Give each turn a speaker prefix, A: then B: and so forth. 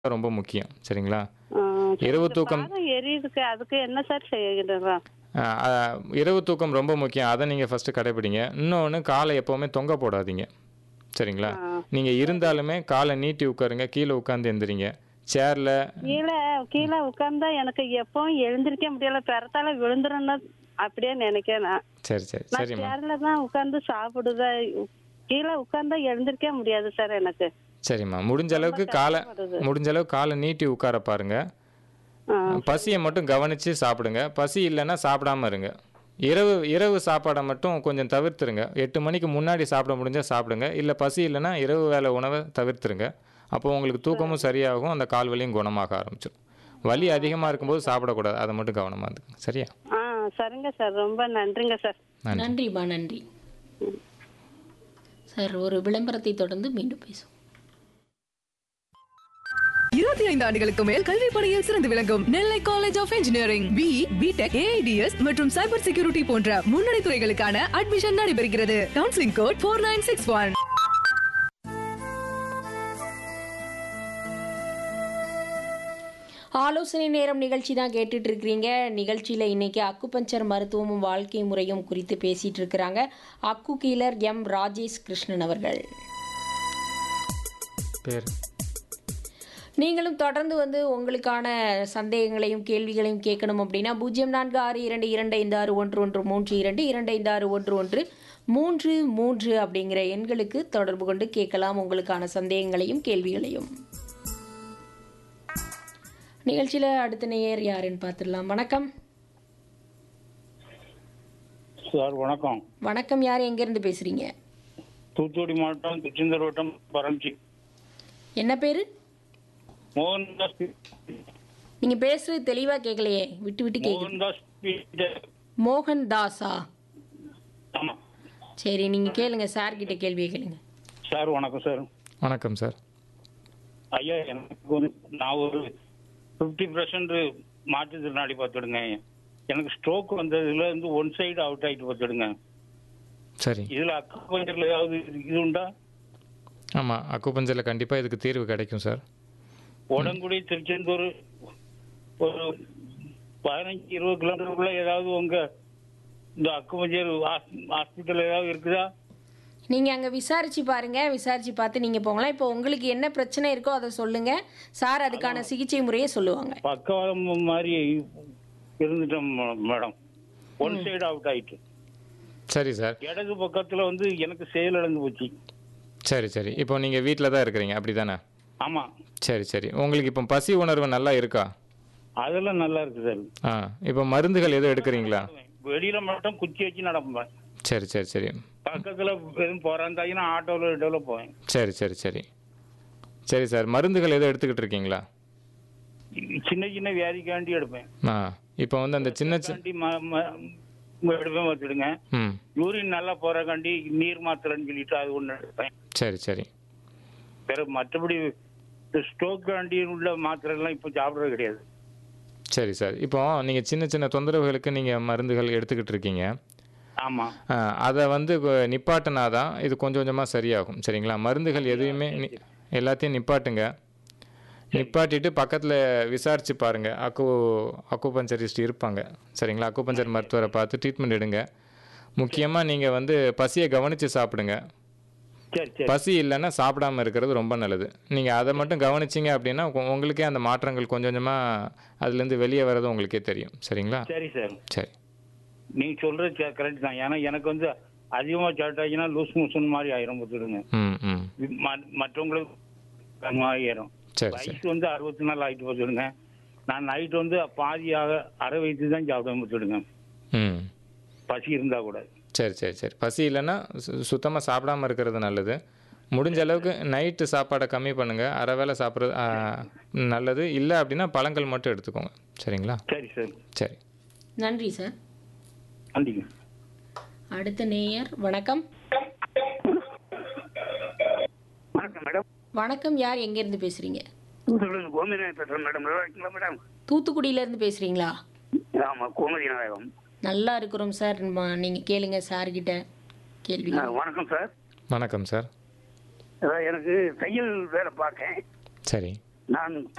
A: ரொம்ப முக்கியம் சரிங்களா
B: ஆ, சரி,
A: இரவு
B: இந்த
A: தூக்கம்
B: பாதம் எரியுதுக்கு அதுக்கு என்ன சார் செய்யணும்
A: ஆ, ஆ, இரவு தூக்கம் ரொம்ப முக்கியம் அதை நீங்கள் ஃபஸ்ட்டு கடைப்பிடிங்க இன்னொன்று காலை எப்போவுமே தொங்க போடாதீங்க சரிங்களா
B: ஆ.
A: நீங்கள் இருந்தாலுமே காலை நீட்டி உட்காருங்க கீழே உட்காந்து எந்திரிங்க சேரில்
B: கீழே கீழே உட்கார்ந்தா எனக்கு எப்பவும் எழுந்திருக்க முடியல பெறத்தால விழுந்துருன்னு அப்படியே நினைக்கிறேன் நான்.
A: சரி சரி
B: நான்
A: சரிம்மா
B: சேர்ல தான் உட்கார்ந்து சாப்பிடுவேன் கீழே உட்கார்ந்தா எழுந்திருக்க முடியாது சார் எனக்கு
A: சரிம்மா முடிஞ்ச அளவுக்கு காலை
B: கஷ்டப்படுது.
A: முடிஞ்ச அளவுக்கு காலை நீட்டி உட்கார பாருங்க
B: ஆ,
A: பசியை மட்டும் கவனித்து சாப்பிடுங்க பசி இல்லைன்னா சாப்பிடாம இருங்க இரவு இரவு சாப்பாடை மட்டும் கொஞ்சம் தவிர்த்துருங்க எட்டு மணிக்கு முன்னாடி சாப்பிட முடிஞ்சால் சாப்பிடுங்க இல்லை பசி இல்லைன்னா இரவு வேலை உணவை தவிர்த்துருங்க அப்போ உங்களுக்கு தூக்கமும் சரியாகும் அந்த கால் வலியும் குணமாக ஆரம்பிச்சிடும் வலி அதிகமாக இருக்கும்போது சாப்பிடக்கூடாது அதை மட்டும் கவனமாக இருந்துங்க சரியா
B: ஆ சரிங்க சார் ரொம்ப நன்றிங்க சார்
A: நன்றி
C: நன்றிம்மா நன்றி சார் ஒரு விளம்பரத்தை தொடர்ந்து மீண்டும் பேசுவோம்
D: இருபத்தி ஐந்து ஆண்டுகளுக்கு மேல் கல்வி பணியில் சிறந்து விளங்கும் Nellai college of engineering B B Tech AIDS மற்றும் சைபர் செக்யூரிட்டி போன்ற முன்னணி துறைகளுக்கான அட்மிஷன் நடைபெறுகிறது counselling code four nine six one
C: ஆலோசனை நேரம் நிகழ்ச்சி தான் கேட்டுட்டு இருக்கிறீங்க நிகழ்ச்சியில் இன்னைக்கு அக்குபஞ்சர் மருத்துவமும் வாழ்க்கை முறையும் குறித்து பேசிட்டு இருக்கிறாங்க அக்கு கீலர் எம் ராஜேஷ் கிருஷ்ணன் அவர்கள்
A: பேர்
C: நீங்களும் தொடர்ந்து வந்து உங்களுக்கான சந்தேகங்களையும் கேள்விகளையும் கேட்கணும் அப்படின்னா பூஜ்ஜியம் நான்கு ஆறு இரண்டு இரண்டு ஐந்து ஆறு ஒன்று ஒன்று மூன்று இரண்டு இரண்டு ஐந்து ஆறு ஒன்று ஒன்று மூன்று மூன்று அப்படிங்கிற எண்களுக்கு தொடர்பு கொண்டு கேட்கலாம் உங்களுக்கான சந்தேகங்களையும் கேள்விகளையும் நிகழ்ச்சியில் அடுத்த நேயர் யாருன்னு பார்த்துடலாம் வணக்கம்
E: சார் வணக்கம்
C: வணக்கம் யார் எங்கேருந்து பேசுகிறீங்க
E: தூத்துக்குடி மாவட்டம் திருச்செந்தூர் வட்டம் பரம்ச்சி
C: என்ன பேர்
E: மோகன்தாஸ்
C: நீங்கள் பேசுகிறது தெளிவாக கேட்கலையே விட்டு விட்டு கேட்குது
E: மோகன்தாஸ் பீட்டர்.
C: மோகன் தாஸா
E: ஆமா
C: சரி நீங்கள் கேளுங்க சார் கிட்ட கேள்வியை கேளுங்க
E: சார் வணக்கம் சார்
A: வணக்கம் சார்
E: ஐயா எனக்கு வந்து நான் ஒரு ஃபிஃப்டி பர்சன்ட் மாற்றுத்திறனாளி பார்த்துடுங்க எனக்கு ஸ்ட்ரோக் வந்ததுல இருந்து ஒன் சைடு அவுட் ஆயிட்டு பார்த்துடுங்க
A: சரி
E: இதுல அக்கா பஞ்சர்ல ஏதாவது இது உண்டா
A: ஆமாம் அக்குபஞ்சரில் கண்டிப்பாக இதுக்கு தீர்வு கிடைக்கும் சார்
E: உடங்குடி திருச்செந்தூர் ஒரு பதினஞ்சு இருபது கிலோமீட்டருக்குள்ள ஏதாவது உங்க இந்த அக்குபஞ்சர் ஹாஸ்பிட்டல் ஏதாவது இருக்குதா
C: நீங்கள் அங்கே விசாரிச்சு பாருங்க விசாரிச்சு பார்த்து நீங்கள் போகலாம் இப்போ உங்களுக்கு என்ன பிரச்சனை இருக்கோ அதை சொல்லுங்க சார் அதுக்கான சிகிச்சை முறையை சொல்லுவாங்க
E: பக்கவாதம் மாதிரி இருந்துட்டோம் மேடம் ஒன் சைடு அவுட் ஆயிட்டு
A: சரி சார்
E: இடது பக்கத்துல வந்து எனக்கு செயல் இழந்து போச்சு
A: சரி சரி இப்போ நீங்கள் வீட்டில் தான் இருக்கிறீங்க அப்படி தானே
E: ஆமா
A: சரி சரி உங்களுக்கு இப்போ பசி உணர்வு நல்லா இருக்கா
E: அதெல்லாம் நல்லா இருக்கு சார்
A: ஆ இப்போ மருந்துகள் எதுவும் எடுக்கிறீங்களா
E: வெளியில மட்டும் குச்சி வச்சு நடப்பேன்
A: சரி சரி சரி
E: பக்கத்துல எதுவும் போறாந்தாங்கன்னா ஆட்டோல இடத்துல போவேன்
A: சரி சரி சரி சரி சார் மருந்துகள் எதுவும் எடுத்துக்கிட்டு இருக்கீங்களா
E: சின்ன சின்ன வியாதிக்காண்டி எடுப்பேன்
A: ஆ இப்போ வந்து அந்த சின்ன சி
E: காண்டி ம- ம- எடுப்பேன் பார்த்துடுங்க
A: ம்
E: யூரின் நல்லா போறக்காண்டி நீர் மாத்திரைன்னு சொல்லிட்டு அது ஒண்ணு எடுப்பேன்
A: சரி சரி
E: வேற மற்றபடி ஸ்டோக் காண்டி உள்ள மாத்திரை எல்லாம் இப்போ சாப்பிடுறது கிடையாது
A: சரி சார் இப்போ நீங்கள் சின்ன சின்ன தொந்தரவுகளுக்கு நீங்கள் மருந்துகள் எடுத்துக்கிட்டு இருக்கீங்க
E: ஆமா
A: ஆ, அதை வந்து கொ- நிப்பாட்டினா தான் இது கொஞ்சம் கொஞ்சமாக சரியாகும் சரிங்களா மருந்துகள் எதுவுமே நி- எல்லாத்தையும் நிப்பாட்டுங்க நிப்பாட்டிட்டு பக்கத்தில் விசாரிச்சு பாருங்கள் அக்கு அக்குபஞ்சரிஸ்ட் இருப்பாங்க சரிங்களா அக்குபஞ்சர் மருத்துவரை பார்த்து ட்ரீட்மெண்ட் எடுங்க முக்கியமாக நீங்கள் வந்து பசியை கவனித்து சாப்பிடுங்க
E: சரி சரி
A: பசி இல்லைன்னா சாப்பிடாம இருக்கிறது ரொம்ப நல்லது நீங்கள் அதை மட்டும் கவனிச்சிங்க அப்படின்னா உங்க- உங்களுக்கே அந்த மாற்றங்கள் கொஞ்சம் கொஞ்சமாக அதுலேருந்து வெளியே வர்றது உங்களுக்கே தெரியும் சரிங்களா
E: சரி சார்
A: சரி
E: நீங்க சொல்றது கரெக்ட் தான் ஏன்னா எனக்கு வந்து அதிகமா சாப்பிட்டாச்சுன்னா லூஸ் மோஷன் மாதிரி ஆயிரும் பார்த்துடுங்க
A: ம் ம்
E: ம- மற்றவங்களுக்கு அது மாதிரி ஆயிரும்
A: சரி சரி
E: வயசு வந்து அறுபத்தி நாலு ஆயிட்டு பார்த்துடுங்க நான் நைட் வந்து பாதியாக அரை வயிற்று தான் சாப்பிட பார்த்துடுங்க
A: ம்
E: பசி இருந்தா கூட
A: சரி சரி சரி பசி இல்லைன்னா சுத்தமாக சாப்பிடாம இருக்கிறது நல்லது முடிஞ்ச அளவுக்கு நைட்டு சாப்பாடை கம்மி பண்ணுங்கள் அரை வேளை சாப்பிட்றது ஆ, நல்லது இல்லை அப்படின்னா பழங்கள் மட்டும் எடுத்துக்கோங்க சரிங்களா
E: சரி சார்
A: சரி
C: நன்றி சார்
E: நன்றிங்க
C: அடுத்த நேயர் வணக்கம்
F: வணக்கம் மேடம்
C: வணக்கம் யார் எங்கேருந்து பேசுகிறீங்க
F: சொல்லுங்க கோமதி நாயகம் பேசுறேன் மேடம் நல்லா இருக்கீங்களா மேடம்
C: தூத்துக்குடியிலேருந்து பேசுகிறீங்களா
F: ஆமா கோமதி நாயகம்
C: நல்லா இருக்கிறோம் சார் நீங்கள் கேளுங்க சார்கிட்ட கேள்வி
F: ஆ, வணக்கம் சார்
A: வணக்கம் சார்
F: அதான் எனக்கு தையல் வேலை பார்க்கேன்
A: சரி
F: நான்